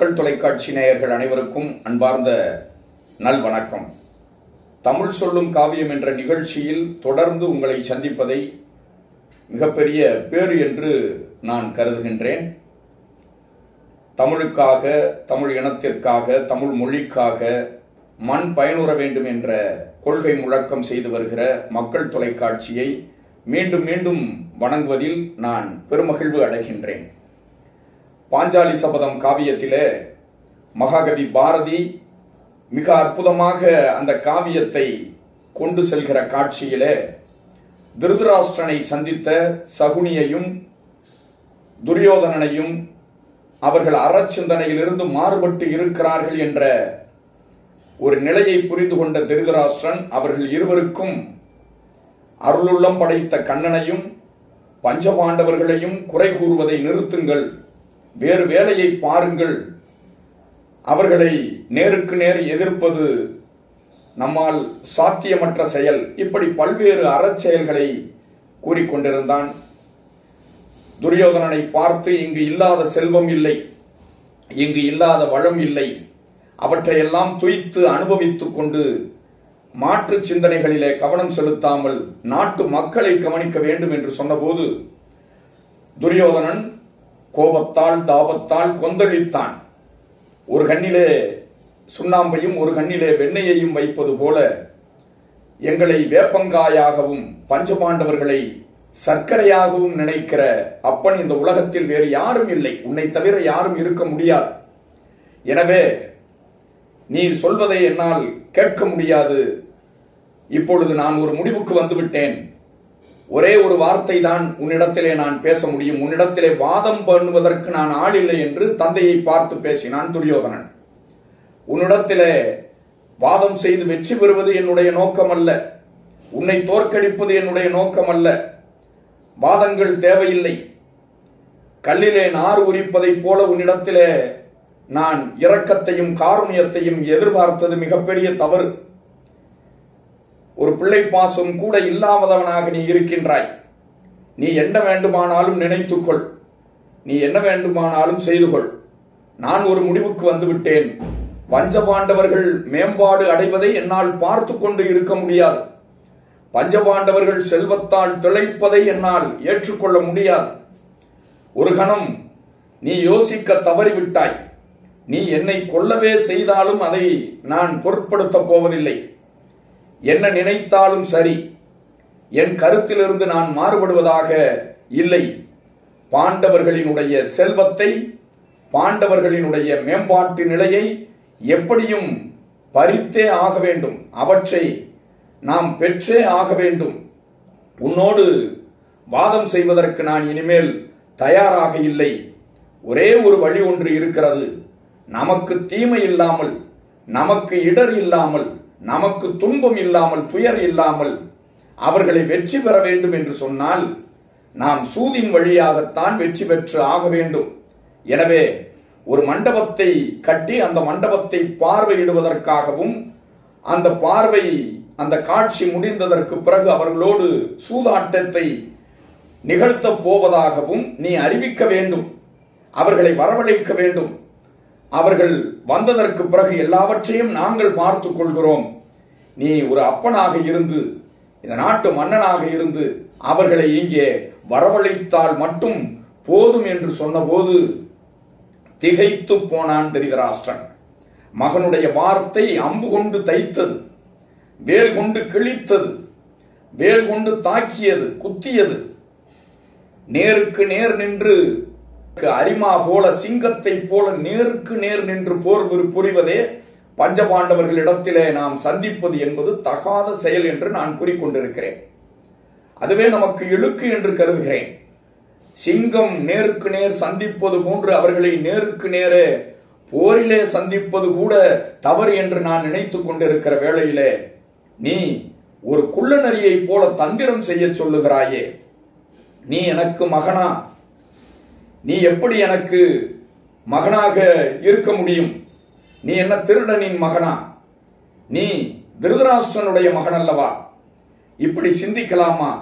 மக்கள் தொலைக்காட்சி நேயர்கள் அனைவருக்கும் அன்பார்ந்த நல்வணக்கம் தமிழ் சொல்லும் காவியம் என்ற நிகழ்ச்சியில் தொடர்ந்து உங்களை சந்திப்பதை மிகப்பெரிய பேறு என்று நான் கருதுகின்றேன் தமிழுக்காக தமிழ் இனத்திற்காக தமிழ் மொழிக்காக மண் பயனுற வேண்டும் என்ற கொள்கை முழக்கம் செய்து வருகிற மக்கள் தொலைக்காட்சியை மீண்டும் மீண்டும் வணங்குவதில் நான் பெருமகிழ்வு அடைகின்றேன் பாஞ்சாலி சபதம் காவியத்திலே மகாகவி பாரதி மிக அற்புதமாக அந்த காவியத்தை கொண்டு செல்கிற காட்சியிலே திருதராஷ்டிரனை சந்தித்த சகுனியையும் துரியோதனனையும் அவர்கள் அறச்சிந்தனையிலிருந்து மாறுபட்டு இருக்கிறார்கள் என்ற ஒரு நிலையை புரிந்து கொண்ட திருதராஷ்டிரன் அவர்கள் இருவருக்கும் அருளுள்ளம் படைத்த கண்ணனையும் பஞ்சபாண்டவர்களையும் குறை கூறுவதை நிறுத்துங்கள் வேறு வேலையை பாருங்கள் அவர்களை நேருக்கு நேர் எதிர்ப்பது நம்மால் சாத்தியமற்ற செயல் இப்படி பல்வேறு அறச்செயல்களை கூறிக்கொண்டிருந்தான் துரியோதனனை பார்த்து இங்கு இல்லாத செல்வம் இல்லை இங்கு இல்லாத வளம் இல்லை அவற்றையெல்லாம் துய்த்து அனுபவித்துக் கொண்டு மாற்று சிந்தனைகளிலே கவனம் செலுத்தாமல் நாட்டு மக்களை கவனிக்க வேண்டும் என்று சொன்னபோது துரியோதனன் கோபத்தால் தாபத்தால் கொந்தளித்தான் ஒரு கண்ணிலே சுண்ணாம்பையும் ஒரு கண்ணிலே வெண்ணெயையும் வைப்பது போல எங்களை வேப்பங்காயாகவும் பஞ்சபாண்டவர்களை சர்க்கரையாகவும் நினைக்கிற அப்பன் இந்த உலகத்தில் வேறு யாரும் இல்லை உன்னை தவிர யாரும் இருக்க முடியாது எனவே நீ சொல்வதை என்னால் கேட்க முடியாது இப்பொழுது நான் ஒரு முடிவுக்கு வந்துவிட்டேன் ஒரே ஒரு வார்த்தை தான் உன்னிடத்திலே நான் பேச முடியும் உன்னிடத்திலே வாதம் பண்ணுவதற்கு நான் ஆள் இல்லை என்று தந்தையை பார்த்து பேசினான் துரியோதனன் உன்னிடத்திலே வாதம் செய்து வெற்றி பெறுவது என்னுடைய நோக்கம் அல்ல உன்னை தோற்கடிப்பது என்னுடைய நோக்கம் அல்ல வாதங்கள் தேவையில்லை கல்லிலே நார் உரிப்பதைப் போல உன்னிடத்திலே நான் இரக்கத்தையும் காருண்யத்தையும் எதிர்பார்த்தது மிகப்பெரிய தவறு ஒரு பிள்ளை பாசம் கூட இல்லாதவனாக நீ இருக்கின்றாய் நீ என்ன வேண்டுமானாலும் நினைத்துக்கொள் நீ என்ன வேண்டுமானாலும் செய்து கொள் நான் ஒரு முடிவுக்கு வந்துவிட்டேன் பஞ்சபாண்டவர்கள் மேம்பாடு அடைவதை என்னால் பார்த்து கொண்டு இருக்க முடியாது பஞ்சபாண்டவர்கள் செல்வத்தால் திளைப்பதை என்னால் ஏற்றுக்கொள்ள முடியாது ஒரு கணம் நீ யோசிக்க தவறிவிட்டாய் நீ என்னை கொல்லவே செய்தாலும் அதை நான் பொருட்படுத்தப் போவதில்லை என்ன நினைத்தாலும் சரி என் கருத்திலிருந்து நான் மாறுபடுவதாக இல்லை பாண்டவர்களினுடைய செல்வத்தை பாண்டவர்களினுடைய மேம்பாட்டு நிலையை எப்படியும் பறித்தே ஆக வேண்டும் அவற்றை நாம் பெற்றே ஆக வேண்டும் உன்னோடு வாதம் செய்வதற்கு நான் இனிமேல் தயாராக இல்லை ஒரே ஒரு வழி ஒன்று இருக்கிறது நமக்கு தீமை இல்லாமல் நமக்கு இடர் இல்லாமல் நமக்கு துன்பம் இல்லாமல் துயர் இல்லாமல் அவர்களை வெற்றி பெற வேண்டும் என்று சொன்னால் நாம் சூதின் வழியாகத்தான் வெற்றி பெற்று ஆக வேண்டும் எனவே ஒரு மண்டபத்தை கட்டி அந்த மண்டபத்தை பார்வையிடுவதற்காகவும் அந்த பார்வை அந்த காட்சி முடிந்ததற்கு பிறகு அவர்களோடு சூதாட்டத்தை நிகழ்த்தப் போவதாகவும் நீ அறிவிக்க வேண்டும் அவர்களை வரவழைக்க வேண்டும் அவர்கள் வந்ததற்கு பிறகு எல்லாவற்றையும் நாங்கள் பார்த்துக் கொள்கிறோம் நீ ஒரு அப்பனாக இருந்து இந்த நாட்டு மன்னனாக இருந்து அவர்களை இங்கே வரவழைத்தால் மட்டும் போதும் என்று சொன்னபோது திகைத்து போனான் திருதராஷ்டிரன் மகனுடைய வார்த்தை அம்பு கொண்டு தைத்தது வேல் கொண்டு கிழித்தது வேல் கொண்டு தாக்கியது குத்தியது நேருக்கு நேர் நின்று அரிமா போல சிங்கத்தை போல நேருக்கு நேர் நின்று போர் புரிவதே பஞ்சபாண்டவர்களிடத்திலே நாம் சந்திப்பது என்பது தகாத செயல் என்று நான் கூறிக்கொண்டிருக்கிறேன் அதுவே நமக்கு இழுக்கு என்று கருதுகிறேன் சிங்கம் நேருக்கு நேர் சந்திப்பது போன்று அவர்களை நேருக்கு நேரே போரிலே சந்திப்பது கூட தவறு என்று நான் நினைத்துக் கொண்டிருக்கிற வேளையிலே நீ ஒரு குள்ளநரியை போல தந்திரம் செய்ய சொல்லுகிறாயே நீ எனக்கு மகனா நீ எப்படி எனக்கு மகனாக இருக்க முடியும் நீ என்ன திருடனின் மகனா நீ திருதராஷ்டிரனுடைய மகன் அல்லவா இப்படி சிந்திக்கலாமா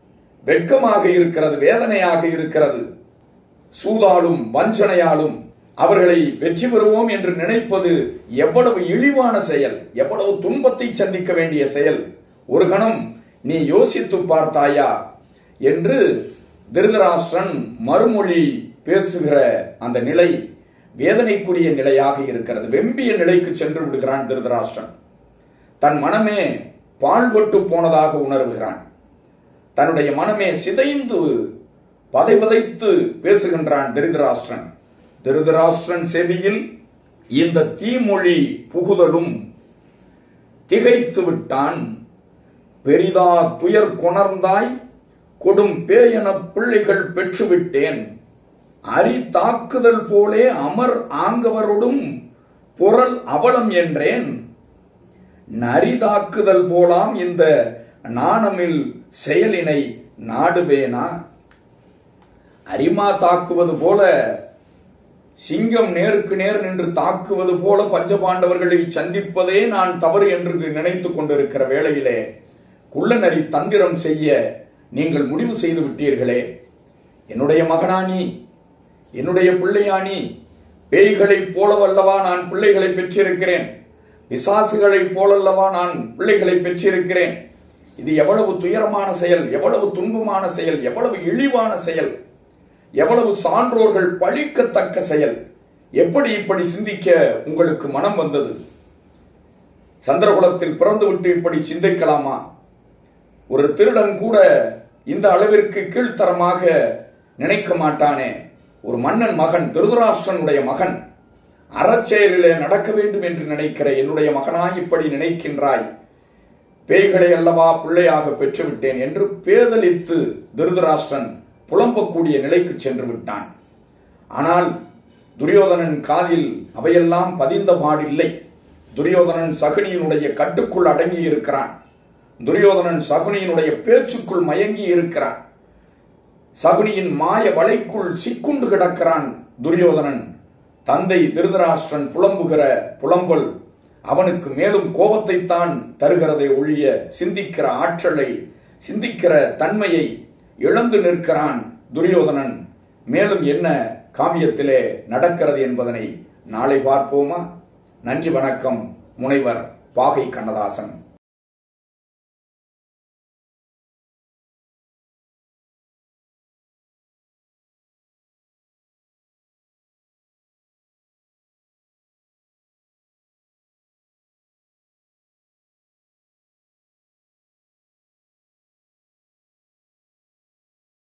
வெட்கமாக இருக்கிறது வேதனையாக இருக்கிறது சூதாலும் வஞ்சனையாலும் அவர்களை வெற்றி பெறுவோம் என்று நினைப்பது எவ்வளவு இழிவான செயல் எவ்வளவு துன்பத்தை சந்திக்க வேண்டிய செயல் ஒரு கணம் நீ யோசித்து பார்த்தாயா என்று திருதராஷ்டிரன் மறுமொழி பேசுகிற அந்த நிலை வேதனைக்குரிய நிலையாக இருக்கிறது வெம்பிய நிலைக்கு சென்று விடுகிறான் திருதராஷ்டிரன் தன் மனமே பாழ்பட்டு போனதாக உணர்வுகிறான் தன்னுடைய மனமே சிதைந்து பதைபதைத்து பேசுகின்றான் திருதராஷ்டிரன் திருதராஷ்டிரன் செவியில் இந்த தீமொழி புகுதலும் திகைத்து விட்டான் பெரிதா துயர் கொணர்ந்தாய் கொடும் பேயன பிள்ளைகள் பெற்றுவிட்டேன் அரி தாக்குதல் போலே அமர் ஆங்கவரோடும் புரள் அவலம் என்றேன் நரி தாக்குதல் போலாம் இந்த நாணமில் செயலினை நாடுவேனா அரிமா தாக்குவது போல சிங்கம் நேருக்கு நேர் நின்று தாக்குவது போல பஞ்சபாண்டவர்களை சந்திப்பதே நான் தவறு என்று நினைத்துக் கொண்டிருக்கிற வேளையிலே குள்ளநரி தந்திரம் செய்ய நீங்கள் முடிவு செய்து விட்டீர்களே என்னுடைய மகனானி என்னுடைய பிள்ளையானி பேய்களைப் போலவல்லவா நான் பிள்ளைகளை பெற்றிருக்கிறேன் பிசாசுகளைப் போலல்லவா நான் பிள்ளைகளை பெற்றிருக்கிறேன் இது எவ்வளவு துயரமான செயல் எவ்வளவு துன்பமான செயல் எவ்வளவு இழிவான செயல் எவ்வளவு சான்றோர்கள் பழிக்கத்தக்க செயல் எப்படி இப்படி சிந்திக்க உங்களுக்கு மனம் வந்தது சந்திரகுலத்தில் பிறந்துவிட்டு இப்படி சிந்திக்கலாமா ஒரு திருடன் கூட இந்த அளவிற்கு கீழ்த்தரமாக நினைக்க மாட்டானே ஒரு மன்னன் மகன் திருதராஷ்டிரனுடைய மகன் அறச்செயலிலே நடக்க வேண்டும் என்று நினைக்கிற என்னுடைய மகனாய் இப்படி நினைக்கின்றாய் பேய்களை அல்லவா பிள்ளையாக பெற்றுவிட்டேன் என்று பேதலித்து திருதராஷ்டிரன் புலம்பக்கூடிய நிலைக்கு சென்று விட்டான் ஆனால் துரியோதனன் காதில் அவையெல்லாம் பதிந்த பாடில்லை துரியோதனன் சகுனியினுடைய கட்டுக்குள் அடங்கி இருக்கிறான் துரியோதனன் சகுனியினுடைய பேச்சுக்குள் மயங்கி இருக்கிறான் சகுனியின் மாய வலைக்குள் சிக்குண்டு கிடக்கிறான் துரியோதனன் தந்தை திருதராஷ்டிரன் புலம்புகிற புலம்பல் அவனுக்கு மேலும் கோபத்தைத்தான் தருகிறதை ஒழிய சிந்திக்கிற ஆற்றலை சிந்திக்கிற தன்மையை இழந்து நிற்கிறான் துரியோதனன் மேலும் என்ன காவியத்திலே நடக்கிறது என்பதனை நாளை பார்ப்போமா நன்றி வணக்கம் முனைவர் பாகை கண்ணதாசன்